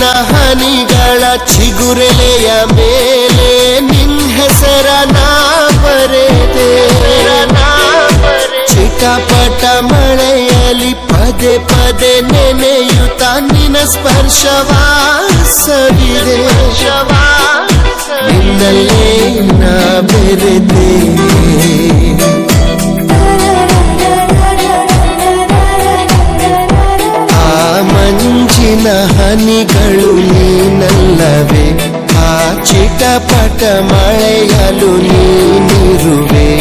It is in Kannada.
ಹನಿಗಳ ಚಿಗುರೆಲೆಯ ಮೇಲೆ ನಿನ್ ಹೆಸರ ನಾ ಬರೆದೆ ಚಿಟಪಟ ಮಳೆಯಲಿ ಪದೇ ಪದೇ ನೆನೆಯುತ್ತ ನಿನ ಸ್ಪರ್ಶವ ಸವಿದೆ ನಿನ್ನಲ್ಲೇ ನಾ ಬೆರೆತೆ ಆ ಮಂಜಿನ ಹನಿಗಳು ನೀನಲ್ಲವೇ ಆ ಚಿಟಪಟ ಮಳೆಯಲು ನೀನಿರುವೆ